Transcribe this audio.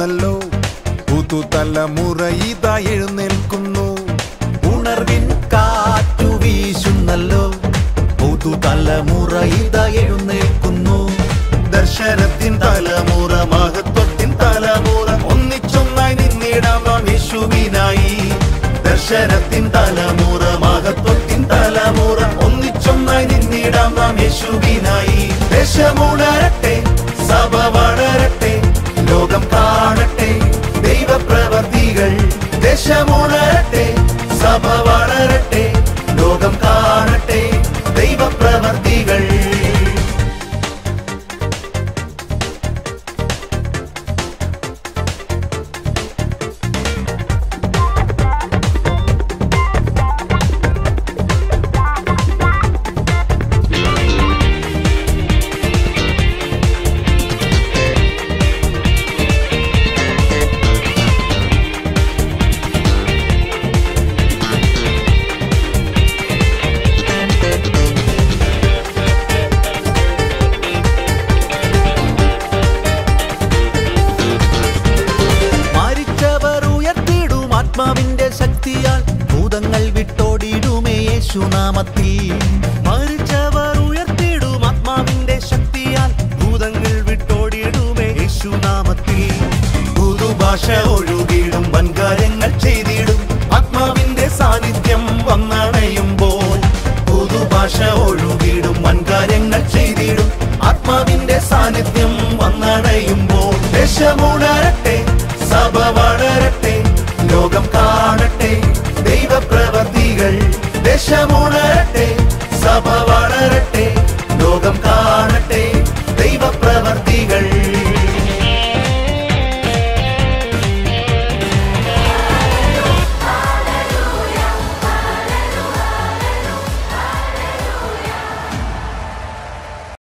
വീശുന്നല്ലോ പുതുതലമുറ ഇതാ എഴുന്നേൽക്കുന്നു ഉണർവിൻ കാറ്റു വീശുന്നല്ലോ പുതുതലമുറ ഇതാ എഴുന്നേൽക്കുന്നു ദർശനത്തിൻ തലമുറ മഹത്വത്തിൻ തലമുറ ഒന്നിച്ചൊന്നായി നിന്നിടാം നാം യേശുവിനായി ദർശനത്തിൻ തലമുറ മഹത്വത്തിൻ തലമുറ ഒന്നിച്ചൊന്നായി നിന്നിടാം നാം യേശുവിനായി ദേശമുണരട്ടെ സഭ വളരട്ടെ ലോകം കാണട്ടെ ദൈവപ്രവർത്തികൾ ദേശമുണരട്ടെ സഭ വളരട്ടെ ലോകം കാണട്ടെ ദൈവപ്രവർത്തികൾ മരിച്ചവർ ഉയർത്തിയിടും ആത്മാവിന്റെ ശക്തിയാൽ ഭൂതങ്ങൾ വിട്ടോടിയിടുമേ യേശുനാമത്തിൽ മരിച്ചവർ ഉയർത്തിയിടും ആത്മാവിന്റെ ശക്തിയാൽ ഭൂതങ്ങൾ വിട്ടോടിയിടുമേ യേശുനാമത്തിൽ പുതുഭാഷ ഒഴുകിയിടും വൻകാര്യങ്ങൾ ചെയ്തിടും ആത്മാവിന്റെ സാന്നിധ്യം വന്നണയുമ്പോൾ പുതുഭാഷ ഒഴുകിയിടും വൻകാര്യങ്ങൾ ചെയ്തിടും ആത്മാവിന്റെ സാന്നിധ്യം വന്നണയുമ്പോൾ ദേശമുണരട്ടെ സഭ